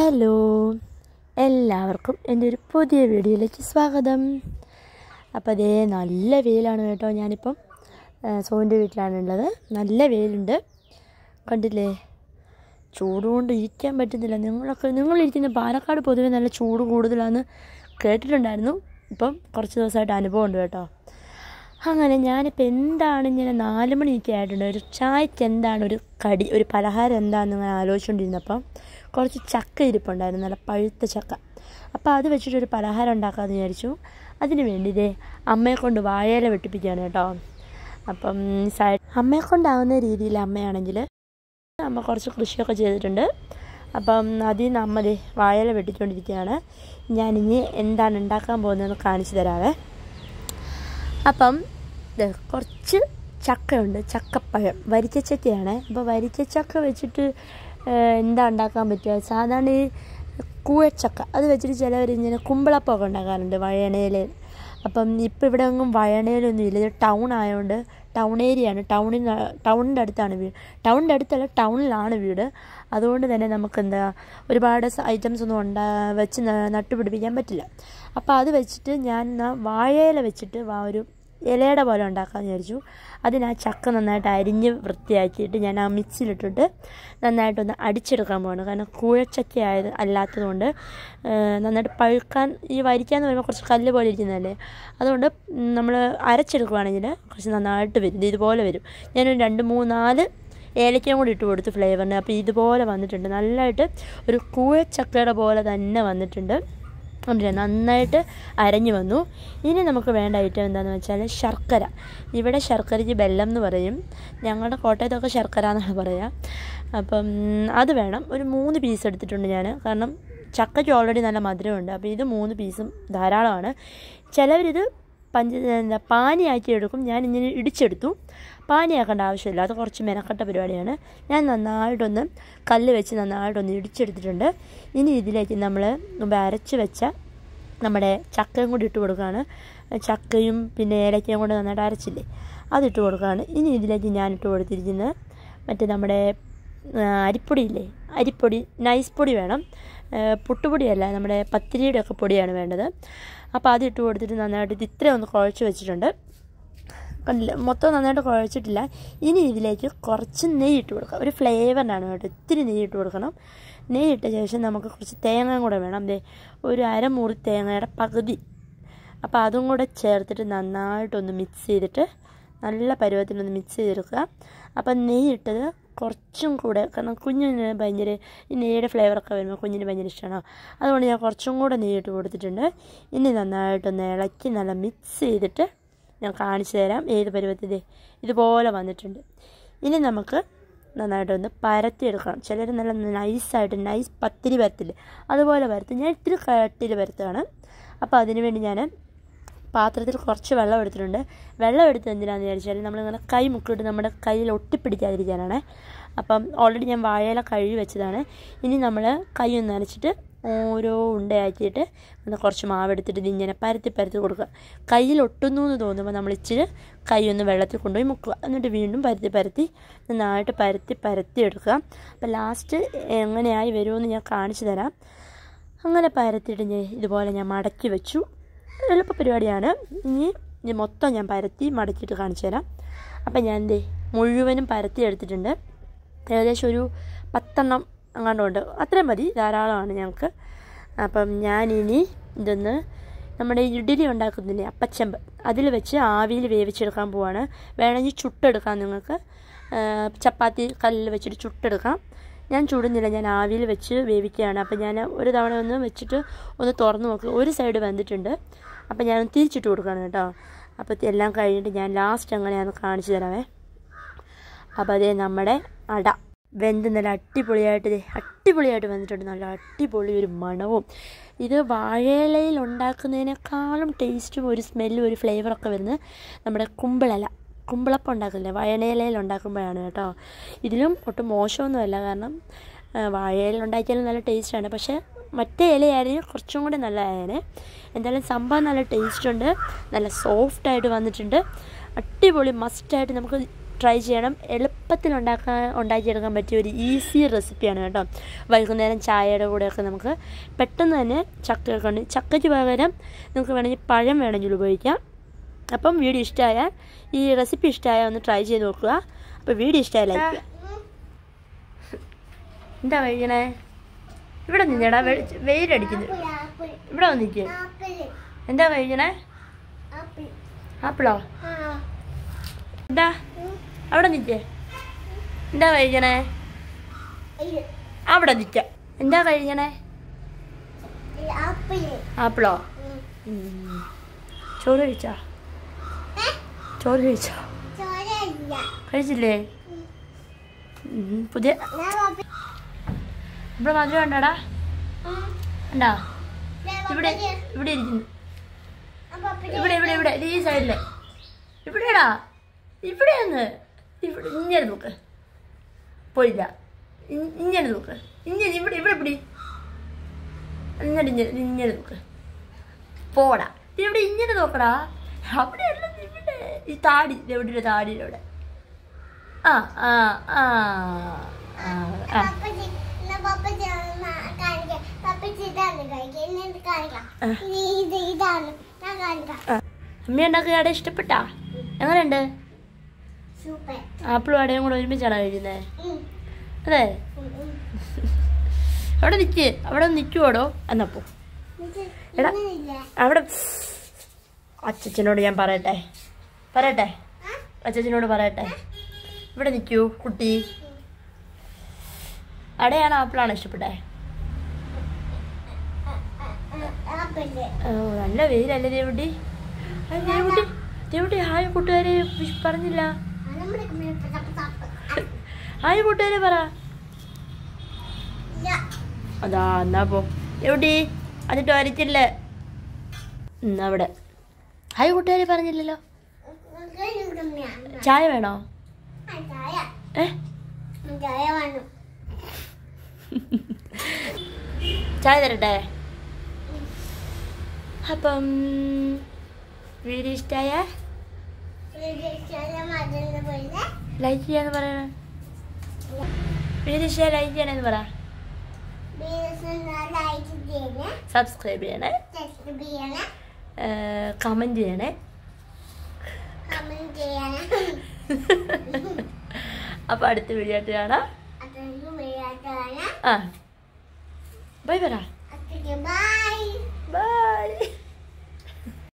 Hello എല്ലാവർക്കും എൻ്റെ ഒരു പുതിയ വീഡിയോയിലേക്ക് സ്വാഗതം അപ്പോൾ അതേ നല്ല വെയിലാണ് കേട്ടോ ഞാനിപ്പം സോൻ്റെ വീട്ടിലാണുള്ളത് നല്ല വെയിലുണ്ട് കണ്ടില്ലേ ചൂട് കൊണ്ട് ഇരിക്കാൻ പറ്റുന്നില്ല നിങ്ങളൊക്കെ നിങ്ങളിരിക്കുന്ന പാലക്കാട് പൊതുവെ നല്ല ചൂട് കൂടുതലാണെന്ന് കേട്ടിട്ടുണ്ടായിരുന്നു ഇപ്പം കുറച്ച് ദിവസമായിട്ട് അനുഭവം ഉണ്ട് കേട്ടോ അങ്ങനെ ഞാനിപ്പോൾ എന്താണ് ഇങ്ങനെ നാല് മണിയൊക്കെ ആയിട്ടുണ്ട് ഒരു ചായക്ക് എന്താണ് ഒരു കടി ഒരു പലഹാരം എന്താണെന്ന് ഇങ്ങനെ ആലോചിച്ചുകൊണ്ടിരുന്നപ്പം കുറച്ച് ചക്ക ഇരിപ്പുണ്ടായിരുന്നു നല്ല പഴുത്ത ചക്ക അപ്പോൾ അത് വെച്ചിട്ട് ഒരു പലഹാരം ഉണ്ടാക്കാമെന്ന് വിചാരിച്ചു അതിന് വേണ്ടി ഇതേ അമ്മയെ കൊണ്ട് വാഴയില വെട്ടിപ്പിക്കുകയാണ് കേട്ടോ അപ്പം സൈഡ് അമ്മയെ കൊണ്ടാവുന്ന രീതിയിൽ അമ്മയാണെങ്കിൽ അമ്മ കുറച്ച് കൃഷിയൊക്കെ ചെയ്തിട്ടുണ്ട് അപ്പം അതിൽ നിന്ന് അമ്മ ദേ വാഴയില വെട്ടിക്കൊണ്ടിരിക്കുകയാണ് ഞാനിനി എന്താണ് ഉണ്ടാക്കാൻ പോകുന്നതെന്ന് കാണിച്ചു തരാവേ അപ്പം ദേ കുറച്ച് ചക്കയുണ്ട് ചക്കപ്പഴം വരിക്കച്ചക്കയാണ് അപ്പോൾ വരിക്കച്ചക്ക വെച്ചിട്ട് ഏഹ്, എന്താ ഉണ്ടാക്കാൻ പറ്റുക സാധാരണ ഈ കൂഴച്ചക്ക അത് വെച്ചിട്ട് ചിലവർ ഇങ്ങനെ കുമ്പളപ്പമൊക്കെ ഉണ്ടാക്കാറുണ്ട് വഴണയിൽ അപ്പം ഇപ്പം ഇവിടെ ഒന്നും വഴണയിലൊന്നും ഇല്ല ഇത് ടൗൺ ആയതുകൊണ്ട് ടൗൺ ഏരിയയാണ് ടൗണിൽ ടൗണിൻ്റെ അടുത്താണ് വീട് ടൗണിൻ്റെ അടുത്തല്ല ടൗണിലാണ് വീട് അതുകൊണ്ട് തന്നെ നമുക്ക് എന്താ ഒരുപാട് ഐറ്റംസ് ഒന്നും ഉണ്ടാ വെച്ച് ന- നട്ടുപിടിപ്പിക്കാൻ പറ്റില്ല അപ്പോൾ അത് വെച്ചിട്ട് ഞാൻ എന്നാ വാഴയില വെച്ചിട്ട് വാ ഒരു ഇലയുടെ പോലെ ഉണ്ടാക്കാമെന്ന് വിചാരിച്ചു അതിന് ആ ചക്ക നന്നായിട്ട് അരിഞ്ഞ് വൃത്തിയാക്കിയിട്ട് ഞാൻ ആ മിക്സിയിലിട്ടിട്ട് നന്നായിട്ടൊന്ന് അടിച്ചെടുക്കാൻ പോവാണ് കാരണം കൂഴച്ചക്ക ആയത് അല്ലാത്തതുകൊണ്ട് ഏഹ്, നന്നായിട്ട് പഴുക്കാൻ ഈ വരിക്കാന്ന് പറയുമ്പോൾ കുറച്ച് കല്ല് പോലെ ഇരിക്കുന്നതല്ലേ അതുകൊണ്ട് നമ്മൾ അരച്ചെടുക്കുവാണെങ്കിൽ കുറച്ച് നന്നായിട്ട് വരും ഇത് ഇതുപോലെ വരും ഞാനൊരു രണ്ട് മൂന്നാല് ഏലക്കയും കൂടി ഇട്ട് കൊടുത്ത് ഫ്ലേവറിന് അപ്പോൾ ഇതുപോലെ വന്നിട്ടുണ്ട് നല്ലതായിട്ട് ഒരു കൂഴച്ചക്കയുടെ പോലെ തന്നെ വന്നിട്ടുണ്ട് കണ്ടില്ലേ നന്നായിട്ട് അരഞ്ഞു വന്നു ഇനി നമുക്ക് വേണ്ട ഐറ്റം എന്താണെന്ന് വെച്ചാൽ ശർക്കര ഇവിടെ ശർക്കരയ്ക്ക് വെല്ലം എന്ന് പറയും ഞങ്ങളുടെ കോട്ടയത്തൊക്കെ ശർക്കര എന്നാണ് പറയുക അപ്പം അത് വേണം ഒരു മൂന്ന് പീസ് എടുത്തിട്ടുണ്ട് ഞാൻ കാരണം ചക്കയ്ക്ക് ഓൾറെഡി നല്ല മധുരമുണ്ട് അപ്പോൾ ഇത് മൂന്ന് പീസും ധാരാളമാണ് ചിലവരിത് പഞ്ച എന്താ പാനിയാക്കി എടുക്കും ഞാൻ ഇങ്ങനെ ഇടിച്ചെടുത്തു പാനിയാക്കേണ്ട ആവശ്യമില്ല അത് കുറച്ച് മെനക്കെട്ട പരിപാടിയാണ് ഞാൻ നന്നായിട്ടൊന്ന് കല്ല് വെച്ച് നന്നായിട്ടൊന്ന് ഇടിച്ചെടുത്തിട്ടുണ്ട് ഇനി ഇതിലേക്ക് നമ്മൾ മുമ്പ് അരച്ച് വെച്ച നമ്മുടെ ചക്കയും കൂടി ഇട്ട് കൊടുക്കുകയാണ് ചക്കയും പിന്നെ ഏലക്കയും കൂടി നന്നായിട്ട് അരച്ചില്ലേ അതിട്ട് കൊടുക്കുകയാണ് ഇനി ഇതിലേക്ക് ഞാൻ ഇട്ട് കൊടുത്തിരിക്കുന്നത് മറ്റേ നമ്മുടെ ആ, അരിപ്പൊടിയില്ലേ അരിപ്പൊടി നൈസ് പൊടി വേണം ആ, പുട്ടുപൊടിയല്ല നമ്മുടെ പത്തിരിയുടെ ഒക്കെ പൊടിയാണ് വേണ്ടത് അപ്പോൾ അത് ഇട്ട് കൊടുത്തിട്ട് നന്നായിട്ട് ഇത് ഇത്രയും ഒന്ന് കുഴച്ച് വെച്ചിട്ടുണ്ട് കണ്ടില്ല മൊത്തം നന്നായിട്ട് കുഴച്ചിട്ടില്ല ഇനി ഇതിലേക്ക് കുറച്ച് നെയ്യ് ഇട്ട് കൊടുക്കാം ഒരു ഫ്ലേവറിനാണ് കേട്ടോ ഇത്തിരി നെയ്യ് ഇട്ട് കൊടുക്കണം നെയ്യ് ഇട്ട ശേഷം നമുക്ക് കുറച്ച് തേങ്ങ കൂടെ വേണം ദേ ഒരു അരമുറി തേങ്ങയുടെ പകുതി അപ്പോൾ അതും കൂടെ ചേർത്തിട്ട് നന്നായിട്ടൊന്ന് മിക്സ് ചെയ്തിട്ട് നല്ല പരുവത്തിലൊന്ന് മിക്സ് ചെയ്തെടുക്കുക അപ്പം നെയ്യ് ഇട്ടത് കുറച്ചും കൂടെ കാരണം കുഞ്ഞിന് ഭയങ്കര ഈ നെയ്യുടെ ഫ്ലേവറൊക്കെ വരുമ്പോൾ കുഞ്ഞിന് ഭയങ്കര ഇഷ്ടമാണ് അതുകൊണ്ട് ഞാൻ കുറച്ചും കൂടെ നെയ്യ് ഇട്ട് കൊടുത്തിട്ടുണ്ട് ഇനി നന്നായിട്ടൊന്ന് ഇളക്കി നല്ല മിക്സ് ചെയ്തിട്ട് ഞാൻ കാണിച്ചു തരാം ഏത് പരുവത്തിൽ ദേ ഇതുപോലെ വന്നിട്ടുണ്ട് ഇനി നമുക്ക് നന്നായിട്ടൊന്ന് പരത്തിയെടുക്കണം ചിലർ നല്ല നൈസായിട്ട് നൈസ് പത്തിരി പരത്തില്ലേ അതുപോലെ പരത്തി ഞാൻ ഇത്തിരി കട്ടിയിൽ പരത്തുകയാണ് അപ്പോൾ അതിന് വേണ്ടി ഞാൻ പാത്രത്തിൽ കുറച്ച് വെള്ളം എടുത്തിട്ടുണ്ട് വെള്ളം എടുത്ത് എന്തിനാണെന്ന് വിചാരിച്ചാൽ നമ്മളിങ്ങനെ കൈ മുക്കിയിട്ട് നമ്മുടെ കയ്യിൽ ഒട്ടിപ്പിടിക്കാതിരിക്കാനാണ് അപ്പം ഓൾറെഡി ഞാൻ വാഴയില കഴുകി വെച്ചതാണ് ഇനി നമ്മൾ കൈ ഒന്ന് നനച്ചിട്ട് ഓരോ ഉണ്ടയാക്കിയിട്ട് ഒന്ന് കുറച്ച് മാവെടുത്തിട്ട് ഇതിങ്ങനെ പരത്തി പരത്തി കൊടുക്കുക കയ്യിൽ ഒട്ടുന്നു എന്ന് തോന്നുമ്പോൾ നമ്മൾ ഇച്ചിരി കൈ ഒന്ന് വെള്ളത്തിൽ കൊണ്ടുപോയി മുക്കുക എന്നിട്ട് വീണ്ടും പരത്തി പരത്തി നന്നായിട്ട് പരത്തി പരത്തി എടുക്കുക അപ്പോൾ ലാസ്റ്റ് എങ്ങനെയായി വരുമെന്ന് ഞാൻ കാണിച്ചു തരാം അങ്ങനെ പരത്തിയിട്ട് ഞാൻ ഇതുപോലെ ഞാൻ മടക്കി വെച്ചു എളുപ്പ പരിപാടിയാണ് ഇനി ഇത് മൊത്തം ഞാൻ പരത്തി മടക്കിയിട്ട് കാണിച്ചു തരാം അപ്പം ഞാൻ എന്തേ മുഴുവനും പരത്തി എടുത്തിട്ടുണ്ട് ഏകദേശം ഒരു പത്തെണ്ണം അങ്ങാണ്ടുണ്ട് അത്രയും മതി ധാരാളമാണ് ഞങ്ങൾക്ക് അപ്പം ഞാനിനി ഇതൊന്ന് നമ്മുടെ ഇഡ്ഡലി ഉണ്ടാക്കുന്നില്ലേ അപ്പച്ചമ്പ് അതിൽ വെച്ച് ആവിയിൽ വേവിച്ചെടുക്കാൻ പോവാണ് വേണമെങ്കിൽ ചുട്ടെടുക്കാം നിങ്ങൾക്ക് ആ, ചപ്പാത്തി കല്ലിൽ വെച്ചിട്ട് ചുട്ടെടുക്കാം ഞാൻ ചുടുന്നില്ല ഞാൻ ആവിയിൽ വെച്ച് വേവിക്കുകയാണ് അപ്പം ഞാൻ ഒരു തവണ ഒന്ന് വെച്ചിട്ട് ഒന്ന് തുറന്ന് നോക്കി ഒരു സൈഡ് വെന്തിട്ടുണ്ട് അപ്പം ഞാൻ തിരിച്ചിട്ട് കൊടുക്കുകയാണ് കേട്ടോ അപ്പോൾ എല്ലാം കഴിഞ്ഞിട്ട് ഞാൻ ലാസ്റ്റ് എങ്ങനെയാണെന്ന് കാണിച്ചു തരാവേ അപ്പോൾ അതേ നമ്മുടെ അട വെന്ത് നല്ല അടിപൊളിയായിട്ട് ദേ അടിപൊളിയായിട്ട് വന്നിട്ടുണ്ട് നല്ല അടിപൊളി ഒരു മണവും ഇത് വാഴയിലയിൽ ഉണ്ടാക്കുന്നതിനേക്കാളും ടേസ്റ്റും ഒരു സ്മെല്ലും ഒരു ഫ്ലേവറൊക്കെ വരുന്നത് നമ്മുടെ കുമ്പിളല കുമ്പിളപ്പം ഉണ്ടാക്കില്ലേ വയണയിലയിൽ ഉണ്ടാക്കുമ്പോഴാണ് കേട്ടോ ഇതിലും ഒട്ടും മോശമൊന്നുമല്ല കാരണം ആ, വാഴയില ഉണ്ടാക്കിയാലും നല്ല ടേസ്റ്റാണ് പക്ഷേ മറ്റേ ഇലയായിരുന്നു കുറച്ചും കൂടെ നല്ലതായേനെ എന്തായാലും സംഭവം നല്ല ടേസ്റ്റ് ഉണ്ട് നല്ല സോഫ്റ്റായിട്ട് വന്നിട്ടുണ്ട് അടിപൊളി മസ്റ്റായിട്ട് നമുക്ക് ട്രൈ ചെയ്യണം എളുപ്പത്തിൽ ഉണ്ടാക്കാൻ ഉണ്ടാക്കിയെടുക്കാൻ പറ്റിയ ഒരു ഈസി റെസിപ്പിയാണ് കേട്ടോ വൈകുന്നേരം ചായയുടെ കൂടെയൊക്കെ നമുക്ക് പെട്ടെന്ന് തന്നെ ചക്കയൊക്കെ ഉണ്ട് ചക്കയ്ക്ക് പകരം നമുക്ക് വേണമെങ്കിൽ പഴം വേണമെങ്കിൽ ഉപയോഗിക്കാം അപ്പം വീഡിയോ ഇഷ്ടമായാൽ ഈ റെസിപ്പി ഇഷ്ടമായാൽ ഒന്ന് ട്രൈ ചെയ്ത് നോക്കുക അപ്പോൾ വീഡിയോ ഇഷ്ടമായ ലൈക്ക് ചെയ്യുക എന്താ കഴിക്കണേ ഇവിടെ നിന്നേടാ വെ- വെയിലടിക്കുന്നു ഇവിടെ വന്നിക്ക് എന്താ കഴിക്കണേ ആപ്പിളോ എന്താ അവിടെ നിൽക്കേ എന്താ കഴിക്കണേ അവിടെ നിൽക്ക എന്താ കഴിക്കണേ ആപ്പിളോ ഉം. ചോറ് കഴിച്ചോ ചോറ് കഴിച്ചോ കഴിച്ചില്ലേ ഉം. പുതിയ ഇവിടെ മധുരം ഉണ്ടോടാ ഉണ്ടോ ഇവിടെ ഇവിടെ ഇരിക്കുന്നു ഇവിടെ ഇവിടെ ഇവിടെ ഈ സൈഡില് ഇവിടെടാ ഇവിടെയൊന്ന് ഇവിടെ ഇങ്ങനെ നോക്ക് പോയില്ല ഇ- ഇങ്ങനെ നോക്ക് ഇങ്ങനെ ഇവിടെ ഇവിടെ പിടി ഇങ്ങനെ ഇങ്ങനെ ഇങ്ങനെ നോക്ക് പോടാ ദേ ഇവിടെ ഇങ്ങനെ നോക്കടാ അവിടെ അല്ല ദേ ഇവിടെ ഈ താടി ദേ ഇവിടെ ഒരു താടിയുടെ അവിടെ ആ ആ ആ ആ ആ ഇതാണ് ഞാൻ കാണിക്കാം ആ. അമ്മ ഉണ്ടാക്കിയ അട ഇഷ്ടപ്പെട്ടാ എങ്ങനെയുണ്ട് സൂപ്പർ ആപ്പിളും അടയും കൂടെ ഒരുമിച്ചാണോ കഴിക്കുന്നത് അതെ അവിടെ നിൽക്ക് അവിടെ നിൽക്കുവോടോ എന്നപ്പോ എടാ. അവിടെ അച്ചച്ചനോട് ഞാൻ പറയട്ടെ പറയട്ടെ അച്ചച്ചനോട് പറയട്ടെ ഇവിടെ നിൽക്കൂ കുട്ടി അടയാണോ ആപ്പിളാണോ ഇഷ്ടപ്പെട്ടെ ആപ്പിള് ഓ, നല്ല വെയിലല്ലേ ദേവുട്ടി അത് ദേവുട്ടി ദേവുട്ടി ഹായ് കൂട്ടുകാരെ വിഷ് പറഞ്ഞില്ല നമ്മുടെ തപ്പ് ഹായ് കൂട്ടുകാരെ പറ ഇല്ല അതാ എന്നാ പോ എവിടെ എന്നിട്ട് വരച്ചില്ല എന്നാ അവിടെ ഹായ് കൂട്ടുകാരെ പറഞ്ഞില്ലല്ലോ ചായ വേണോ ചായ ഏ ചായ വേണം ചായ തരട്ടെ അപ്പം വീഡിയോ ഇഷ്ടമായ ചായ മധുര പോലെ ലൈക്ക് ചെയ്യാന്ന് പറയണ വീഡിയോ ഇഷ്ടമായ ലൈക്ക് ചെയ്യണമെന്ന് പറ ലൈക്ക് ചെയ്യണേ സബ്സ്ക്രൈബ് ചെയ്യണേ സബ്സ്ക്രൈബ് ചെയ്യണേ കമൻറ്റ് ചെയ്യണേ കമന്റ് ചെയ്യണേ അപ്പോൾ അടുത്ത വീഡിയോ ആയിട്ട് കാണാം അതൊന്നും വയ്യാത്തതാണ് ആ ബൈ പറ